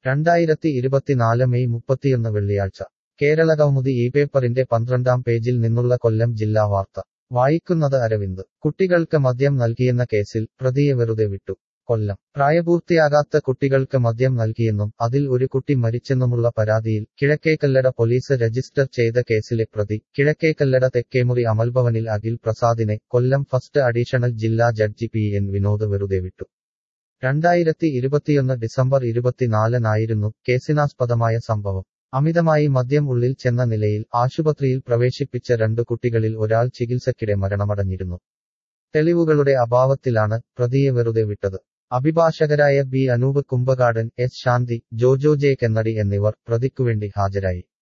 രണ്ടായിരത്തി ഇരുപത്തിനാല് മെയ് മുപ്പത്തിയൊന്ന് വെള്ളിയാഴ്ച കേരള കൗമുദി ഈ പേപ്പറിന്റെ പന്ത്രണ്ടാം പേജിൽ നിന്നുള്ള കൊല്ലം ജില്ലാ വാർത്ത വായിക്കുന്നത് അരവിന്ദ് കുട്ടികൾക്ക് മദ്യം നൽകിയെന്ന കേസിൽ പ്രതിയെ വെറുതെ വിട്ടു കൊല്ലം പ്രായപൂർത്തിയാകാത്ത കുട്ടികൾക്ക് മദ്യം നൽകിയെന്നും അതിൽ ഒരു കുട്ടി മരിച്ചെന്നുമുള്ള പരാതിയിൽ കിഴക്കേക്കല്ലട പോലീസ് രജിസ്റ്റർ ചെയ്ത കേസിലെ പ്രതി കിഴക്കേക്കല്ലട തെക്കേമുറി അമൽഭവനിൽ അഖിൽ പ്രസാദിനെ കൊല്ലം ഫസ്റ്റ് അഡീഷണൽ ജില്ലാ ജഡ്ജി പി എൻ വിനോദ് വെറുതെ വിട്ടു രണ്ടായിരത്തി ഇരുപത്തിയൊന്ന് ഡിസംബർ ഇരുപത്തിനാലിനായിരുന്നു കേസിനാസ്പദമായ സംഭവം അമിതമായി മദ്യം ഉള്ളിൽ ചെന്ന നിലയിൽ ആശുപത്രിയിൽ പ്രവേശിപ്പിച്ച രണ്ടു കുട്ടികളിൽ ഒരാൾ ചികിത്സക്കിടെ മരണമടഞ്ഞിരുന്നു തെളിവുകളുടെ അഭാവത്തിലാണ് പ്രതിയെ വെറുതെ വിട്ടത് അഭിഭാഷകരായ B Anoop Kumbhakadan S Shanthi Jojo J Kennedy എന്നിവർ പ്രതിക്കുവേണ്ടി ഹാജരായി